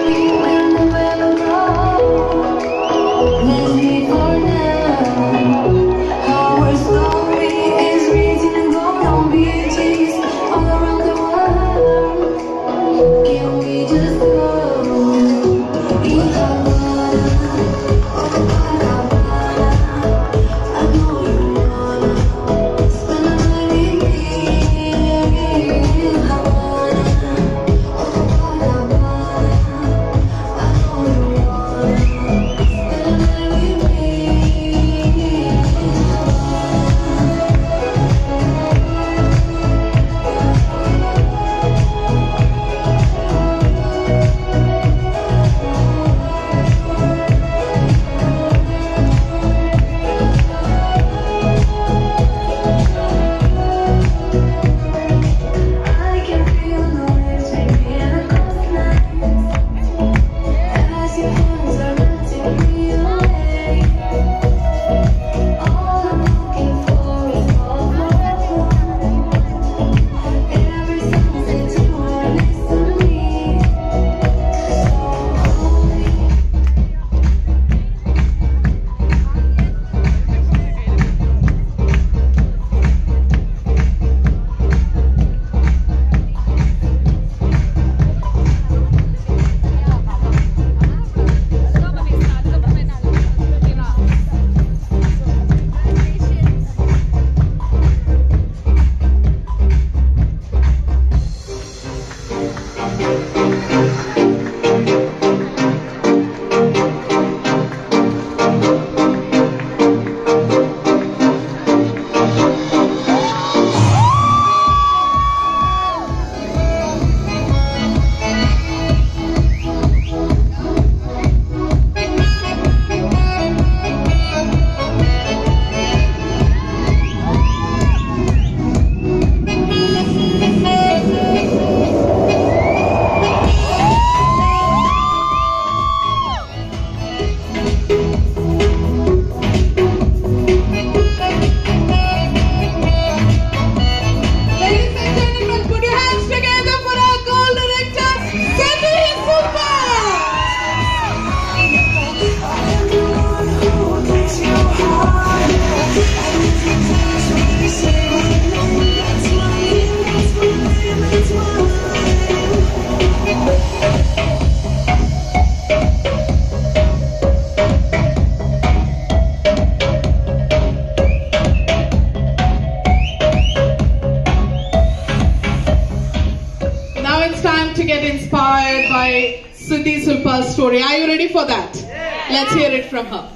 by Suti Sulpa's story. Are you ready for that? Let's hear it from her.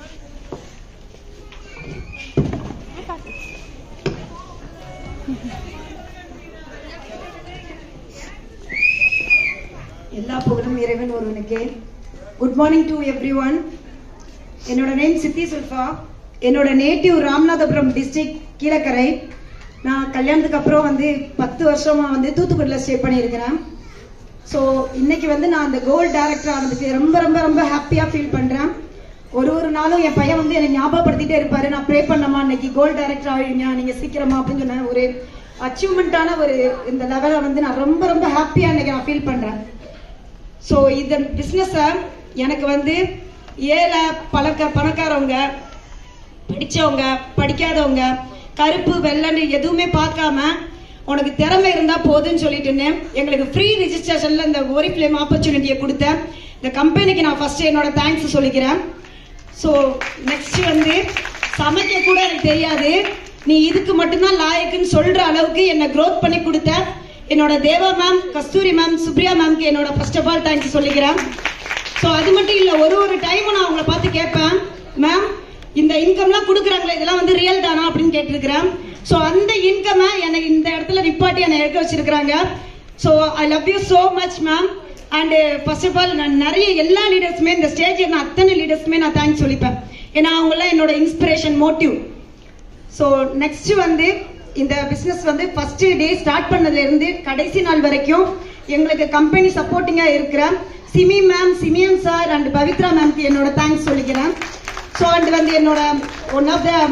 எல்லா புகழும் இறைவன் ஒருவனுக்கே good morning to everyone என்னோட name Sithi Sulfa என்னோட native Ramanathapuram district Kilakarai நான் கல்யாணத்துக்கு அப்புறம் வந்து பத்து வருஷமா வந்து தூத்துக்குடியில் ஸ்டே பண்ணியிருக்கிறேன் ஸோ இன்னைக்கு வந்து நான் அந்த கோல்ட் டைரக்டர் ஆனதுக்கு ரொம்ப ரொம்ப ரொம்ப ஹாப்பியாக ஃபீல் பண்ணுறேன் ஒரு ஒரு நாளும் என் பையன் வந்து என்னை ஞாபகப்படுத்திட்டே இருப்பாரு நான் ப்ரே பண்ணமா இன்னைக்கு கோல்ட் டைரக்டர் ஆவீங்க நீங்கள் சீக்கிரமா அப்படின்னு சொன்னேன் ஒரு அச்சீவ்மெண்ட்டான ஒரு இந்த லெவலை வந்து நான் ரொம்ப ரொம்ப ஹாப்பியாக இன்னைக்கு நான் ஃபீல் பண்ணுறேன் ஸோ இந்த பிஸ்னஸை எனக்கு வந்து ஏழை பழக்க பணக்காரவங்க படிச்சவங்க படிக்காதவங்க கருப்பு வெள்ளைன்னு எதுவுமே பார்க்காம உனக்கு திறமை இருந்தா போதும்னு சொல்லிட்டுன்னு எங்களுக்கு ஃப்ரீ ரிஜிஸ்ட்ரேஷன்ல இந்த ஓரி ஃபிளேம் ஆப்பர்ச்சுனிட்டியை கொடுத்த இந்த கம்பெனிக்கு நான் ஃபர்ஸ்ட் என்னோட தேங்க்ஸ் சொல்லிக்கிறேன் ஸோ நெக்ஸ்ட் வந்து சமைக்க கூட எனக்கு தெரியாது நீ இதுக்கு மட்டும்தான் லாயக்குன்னு சொல்ற அளவுக்கு என்னை க்ரோத் பண்ணி கொடுத்த என்னோட தேவா மேம் கஸ்தூரி மேம் சுப்ரியா மேம்க்கு என்னோட ஃபர்ஸ்ட் ஆஃப் ஆல் தேங்க்ஸ் சொல்லிக்கிறேன் ஸோ அது மட்டும் இல்லை ஒரு ஒரு டைமும் நான் அவங்கள பார்த்து கேட்பேன் மேம் இந்த இன்கம்லாம் கொடுக்குறாங்களே இதெல்லாம் வந்து ரியல் தானா அப்படின்னு கேட்டிருக்கிறேன் ஸோ அந்த இன்கமை எனக்கு இந்த இடத்துல நிப்பாட்டி என்னை எடுக்க வச்சிருக்கிறாங்க so I love you so much ma'am and first of all நான் நிறைய எல்லா லீடர்ஸுமே இந்த ஸ்டேஜ் இருந்த அத்தனை லீடர்ஸுமே நான் தேங்க்ஸ் சொல்லிப்பேன் ஏன்னா அவங்களாம் என்னோட இன்ஸ்பிரேஷன் மோட்டிவ் ஸோ நெக்ஸ்ட் வந்து இந்த பிஸ்னஸ் வந்து ஃபர்ஸ்ட் டே ஸ்டார்ட் பண்ணதுல இருந்து கடைசி நாள் வரைக்கும் எங்களுக்கு கம்பெனி சப்போர்ட்டிங்கா இருக்கிற Simi ma'am Simiyan sir and Pavithra மேம்க்கு என்னோட தேங்க்ஸ் சொல்லிக்கிறேன் ஸோ அண்ட் வந்து என்னோட ஒன் ஆஃப் த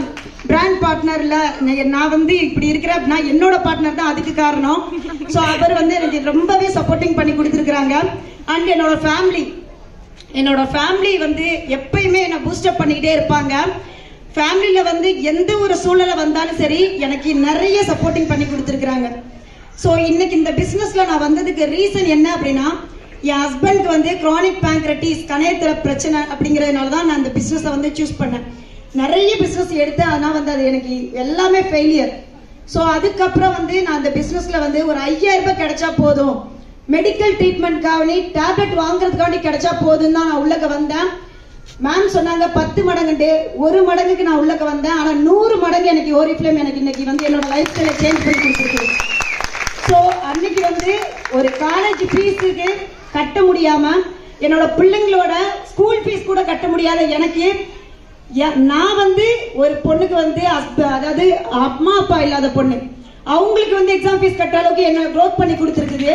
பிராண்ட் பார்ட்னர்ல நான் வந்து இப்படி இருக்கிறேன் அப்படின்னா என்னோட பார்ட்னர் தான் அதுக்கு காரணம் ஸோ அவர் வந்து எனக்கு ரொம்பவே சப்போர்ட்டிங் பண்ணி கொடுத்துருக்குறாங்க அண்ட் என்னோட ஃபேமிலி என்னோட ஃபேமிலி வந்து எப்பயுமே என்னை பூஸ்டப் பண்ணிக்கிட்டே இருப்பாங்க ஃபேமிலியில் வந்து எந்த ஒரு சூழ்நிலை வந்தாலும் சரி எனக்கு நிறைய சப்போர்ட்டிங் பண்ணி கொடுத்துருக்குறாங்க ஸோ இன்னைக்கு இந்த பிஸ்னஸில் நான் வந்ததுக்கு ரீசன் என்ன அப்படின்னா என் ஹஸ்பண்ட்க்கு வந்து chronic pancreatitis கணையத்திர பிரச்சனை அப்படிங்கிறதுனால தான் நான் இந்த பிஸ்னஸை வந்து சூஸ் பண்ணேன் நிறைய பிஸ்னஸ் எடுத்தேன் ஆனால் வந்து அது எனக்கு எல்லாமே ஃபெயிலியர் ஸோ அதுக்கப்புறம் வந்து நான் அந்த பிஸ்னஸ்ல வந்து ஒரு ஐயாயிரம் ரூபாய் கிடைச்சா போதும் மெடிக்கல் ட்ரீட்மெண்ட்காவணி டேப்லெட் வாங்குறதுக்காண்டி கிடைச்சா போதும் தான் நான் உள்ளக்க வந்தேன் மேம் சொன்னாங்க பத்து மடங்குண்டு ஒரு மடங்குக்கு நான் உள்ளக்க வந்தேன் ஆனா நூறு மடங்கு எனக்கு ஓரிஃப்ளேம் எனக்கு இன்னைக்கு வந்து என்னோட லைஃப் ஸ்டைலை சேஞ்ச் பண்ணி கொடுத்துருக்கு ஸோ அன்னைக்கு வந்து ஒரு காலேஜ் ஃபீஸுக்கு கட்ட முடியாம என்னோட பிள்ளைங்களோட ஸ்கூல் ஃபீஸ் கூட கட்ட முடியாத எனக்கு எ- நான் வந்து ஒரு பொண்ணுக்கு வந்து husband- அதாவது அம்மா அப்பா இல்லாத பொண்ணு அவங்களுக்கு வந்து எக்ஸாம் ஃபீஸ் கட்டுற அளவுக்கு என்ன க்ரோத் பண்ணி கொடுத்துருக்குது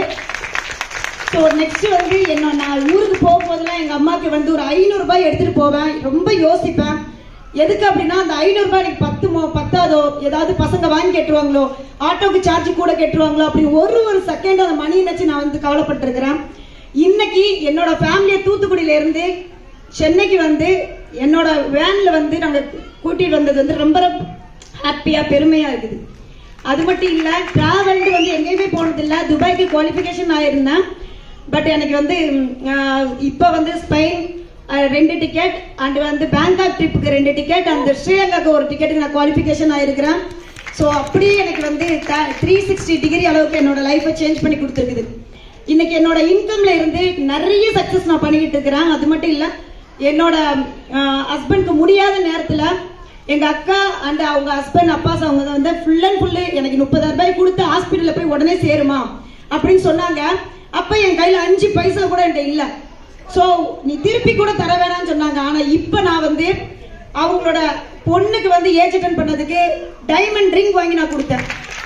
ஸோ நெக்ஸ்ட் வந்து என்ன நான் ஊருக்கு போகும்போதெல்லாம் எங்க அம்மாக்கு வந்து ஒரு ஐநூறு ரூபாய் எடுத்துட்டு போவேன் ரொம்ப யோசிப்பேன் எதுக்கு அப்படின்னா அந்த ஐநூறு ரூபாய் எனக்கு பத்துமோ பத்தாதோ ஏதாவது பசங்க வாங்கி கேட்டுருவாங்களோ ஆட்டோக்கு சார்ஜ் கூட கேட்டுருவாங்களோ அப்படி ஒரு ஒரு செகண்ட் அந்த மணி நினைச்சு நான் வந்து கவலைப்பட்டிருக்கிறேன் இன்னைக்கு என்னோட ஃபேமிலியை தூத்துக்குடியில இருந்து சென்னைக்கு வந்து என்னோட வேன்ல வந்து நாங்க கூட்டிட்டு வந்தது வந்து ரொம்ப ஹாப்பியா பெருமையா இருக்குது அது மட்டும் இல்ல டிராவல் வந்து எங்கேயுமே போனது இல்ல துபாய்க்கு குவாலிஃபிகேஷன் ஆயிருந்தேன் பட் எனக்கு வந்து ம், ஆஹ், இப்ப வந்து ஸ்பெயின் ஆஹ், ரெண்டு டிக்கெட் அண்ட் வந்து பேங்காக் ட்ரிப்புக்கு ரெண்டு டிக்கெட் அந்த ஸ்ரீலங்காக்கு ஒரு டிக்கெட்டுக்கு நான் குவாலிஃபிகேஷன் ஆயிருக்கிறேன் ஸோ அப்படியே எனக்கு வந்து த்ரீ சிக்ஸ்டி டிகிரி அளவுக்கு என்னோட லைஃப்பை சேஞ்ச் பண்ணி கொடுத்துருக்குது இன்னைக்கு என்னோட இன்கம்ல இருந்து நிறைய சக்சஸ் நான் பண்ணிக்கிட்டு இருக்கிறேன் அது மட்டும் இல்ல என்னோட ஹஸ்பண்ட்க்கு முடியாத நேரத்துல எங்க அக்கா அண்ட் அவங்க ஹஸ்பண்ட் அப்பாஸ் அவங்க வந்து ஃபுல் அண்ட் ஃபுல்லு எனக்கு முப்பதாயிரம் ரூபாய் கொடுத்து ஹாஸ்பிட்டல்ல போய் உடனே சேருமா அப்படின்னு சொன்னாங்க அப்ப என் கையில அஞ்சு பைசா கூட என்கிட்ட இல்ல சோ நீ திருப்பி கூட தர வேணாம்னு சொன்னாங்க ஆனா இப்ப நான் வந்து அவங்களோட பொண்ணுக்கு வந்து ஏஜ் அட்டன் பண்ணதுக்கு டைமண்ட் ரிங் வாங்கி நான் கொடுத்தேன்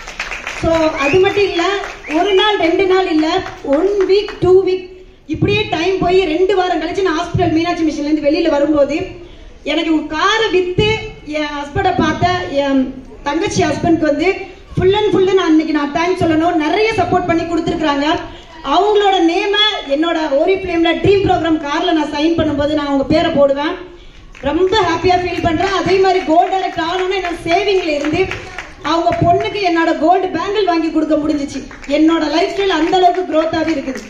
ஸோ அது மட்டும் இல்ல ஒரு நாள் ரெண்டு நாள் இல்ல ஒன் வீக் டூ வீக் இப்படியே டைம் போய் ரெண்டு வாரம் கழிச்சு நான் ஹாஸ்பிட்டல் மீனாட்சி மிஷன்ல இருந்து வெளியில வரும்போது எனக்கு ஒரு காரை வித்து என் ஹஸ்பண்டை பார்த்த என் தங்கச்சி ஹஸ்பண்ட்க்கு வந்து ஃபுல் அண்ட் ஃபுல்லு நான் இன்னைக்கு நான் தேங்க்ஸ் சொல்லணும் நிறைய சப்போர்ட் பண்ணி கொடுத்துருக்காங்க அவங்களோட நேம என்னோட ஓரி ஃபிலிம்ல ட்ரீம் ப்ரோக்ராம் கார்ல நான் சைன் பண்ணும்போது நான் அவங்க பேரை போடுவேன் ரொம்ப ஹாப்பியா ஃபீல் பண்றேன் அதே மாதிரி கோல்டு டைரக்ட் ஆகணும்னு என்னோட சேவிங்ல இருந்து அவங்க பொண்ணுக்கு என்னோட கோல்டு பேங்கிள் வாங்கி கொடுக்க முடிஞ்சிச்சு என்னோட லைஃப் ஸ்டைல் அந்த அளவுக்கு growth-ஆவே இருக்குது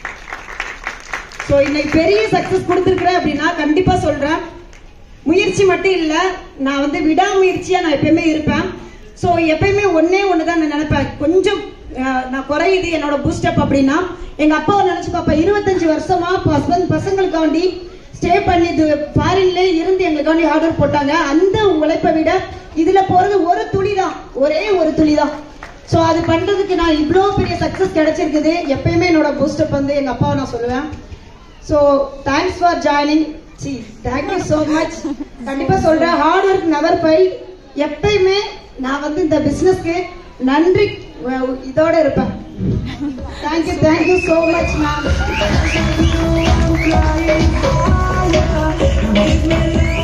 ஸோ இன்னைக்கு பெரிய சக்சஸ் கொடுத்துருக்குறேன் அப்படின்னா கண்டிப்பா சொல்றேன் முயற்சி மட்டும் இல்ல நான் வந்து விடாமுயற்சியா நான் எப்பயுமே இருப்பேன் ஸோ எப்பயுமே ஒன்னே ஒன்று தான் நான் நினைப்பேன் கொஞ்சம் அஹ், நான் குறையுது என்னோட பூஸ்டப் அப்படின்னா எங்க அப்பாவை நினைச்சு பாப்பேன் இருபத்தஞ்சு வருஷமா பசங்க பசங்களுக்காண்டி ஸ்டே பண்ணி இது ஃபாரின்ல இருந்து எங்களுக்காண்டி ஆர்டர் போட்டாங்க அந்த உழைப்பை விட இதுல போறது ஒரு துளி தான் ஒரே ஒரு துளி தான் ஸோ அது பண்றதுக்கு நான் இவ்வளோ பெரிய சக்சஸ் கிடைச்சிருக்குது எப்பயுமே என்னோட பூஸ்டப் வந்து எங்க அப்பாவை நான் சொல்லுவேன் ஸோ தேங்க்ஸ் ஃபார் ஜாயினிங் சி தேங்க்யூ ஸோ மச் கண்டிப்பா சொல்றேன் ஹார்ட் ஒர்க் நெவர் பை எப்பயுமே நான் வந்து இந்த பிசினஸ்க்கு நன்றி அஹ், இதோட இருப்பேன் thank you thank you so much ma'am